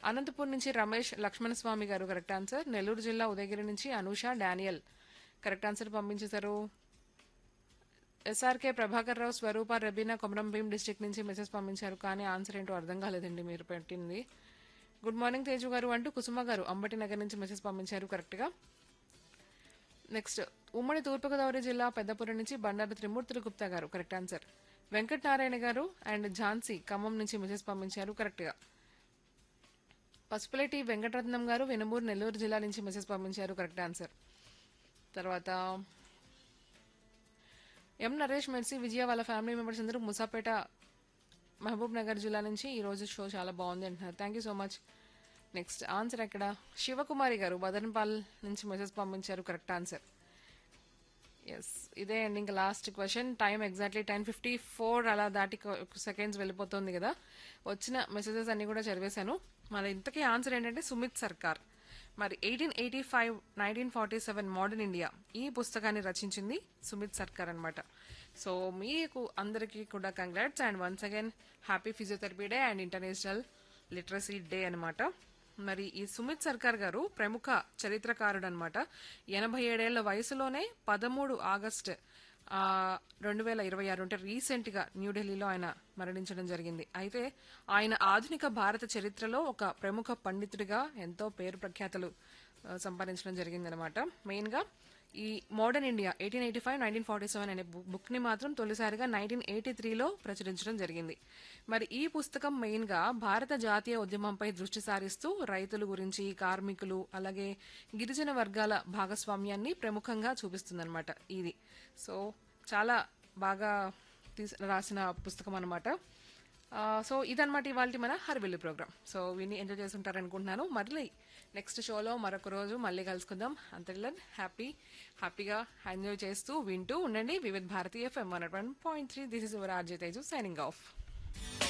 అనంతపూర్ నుంచి రమేష్ లక్ష్మణ స్వామి గారు correct answer Nellore జిల్లా ఉదయగిరి నుంచి అనూష డానియల్ కరెక్ట్ ఆన్సర్ పంపించేశారు ఎస్ఆర్కే ప్రభాకర్ రావు స్వరూప రబీనా కొమరం భీం డిస్టిక్ నుంచి మెసేజ్ పంపించారు కానీ ఆన్సర్ ఏంటో అర్థం కాలేదండి మీరు పెట్టింది గుడ్ మార్నింగ్ తేజు గారు అంటూ కుసుమ గారు అంబటి నగర్ నుంచి మెసేజ్ పంపించారు కరెక్ట్గా నెక్స్ట్ ఉమ్మడి తూర్పుగోదావరి జిల్లా పెద్దపురం నుంచి బండారు త్రిమూర్తుల గుప్తా గారు కరెక్ట్ ఆన్సర్ వెంకట నారాయణ గారు అండ్ ఝాన్సీ ఖమ్మం నుంచి మెసేజ్ పంపించారు కరెక్ట్గా పసుపులేటి వెంకటరత్నం గారు వెనుమూరు నెల్లూరు జిల్లా నుంచి మెసేజ్ పంపించారు కరెక్ట్ ఆన్సర్ తర్వాత ఎం నరేష్ మెర్సీ విజయ వాళ్ళ ఫ్యామిలీ మెంబర్స్ అందరూ ముసాపేట మహబూబ్ నగర్ జిల్లా నుంచి ఈ రోజు షో చాలా బాగుంది అంటున్నారు thank you so much next answer ఎక్కడ శివకుమారి గారు బదన్పాల్ నుంచి మెసేజ్ పంపించారు కరెక్ట్ ఆన్సర్ ఎస్ ఇదే అండి ఇంకా last question time exactly ten fifty four అలా దాటి సెకండ్స్ వెళ్ళిపోతుంది కదా వచ్చిన మెసేజెస్ అన్ని కూడా చదివేశాను మరి ఇంతకీ ఆన్సర్ ఏంటంటే సుమిత్ సర్కార్ మరి eighteen eighty five nineteen forty seven modern India ఈ పుస్తకాన్ని రచించింది సుమిత్ సర్కార్ అనమాట సో మీకు అందరికీ కూడా congrats and once again happy physiotherapy day and international literacy day అనమాట మరి ఈ సుమిత్ సర్కార్ గారు ప్రముఖ చరిత్రకారుడు అనమాట ఎనభై ఏడేళ్ల వయసులోనే పదమూడు ఆగస్ట్ రెండు వేల ఇరవై ఆరు అంటే రీసెంట్ గా న్యూఢిల్లీలో ఆయన మరణించడం జరిగింది అయితే ఆయన ఆధునిక భారత చరిత్రలో ఒక ప్రముఖ పండితుడిగా ఎంతో పేరు ప్రఖ్యాతలు ఆ, సంపాదించడం జరిగిందనమాట మెయిన్ గా ఈ modern India eighteen eighty five nineteen forty seven అనే బుక్ ని మాత్రం తొలిసారిగా నైన్టీన్ ఎయిటీ త్రీలో ప్రచురించడం జరిగింది మరి ఈ పుస్తకం మెయిన్ గా భారత జాతీయ ఉద్యమంపై దృష్టి సారిస్తూ రైతుల గురించి కార్మికులు అలాగే గిరిజన వర్గాల భాగస్వామ్యాన్ని ప్రముఖంగా చూపిస్తుందన్నమాట ఇది సో చాలా బాగా తీస్- రాసిన పుస్తకం అనమాట సో ఇదన్నమాట ఇవాళ మన హర్విల్లు ప్రోగ్రామ్ సో విని ఎంజాయ్ చేస్తుంటారు అనుకుంటున్నాను మళ్ళీ నెక్స్ట్ షోలో మరొక రోజు మళ్ళీ కలుసుకుందాం అంతటిలో హ్యాపీ హ్యాపీగా ఎంజాయ్ చేస్తూ వింటూ ఉండండి Vividh Bharati FM one point three this is your R J Teju signing of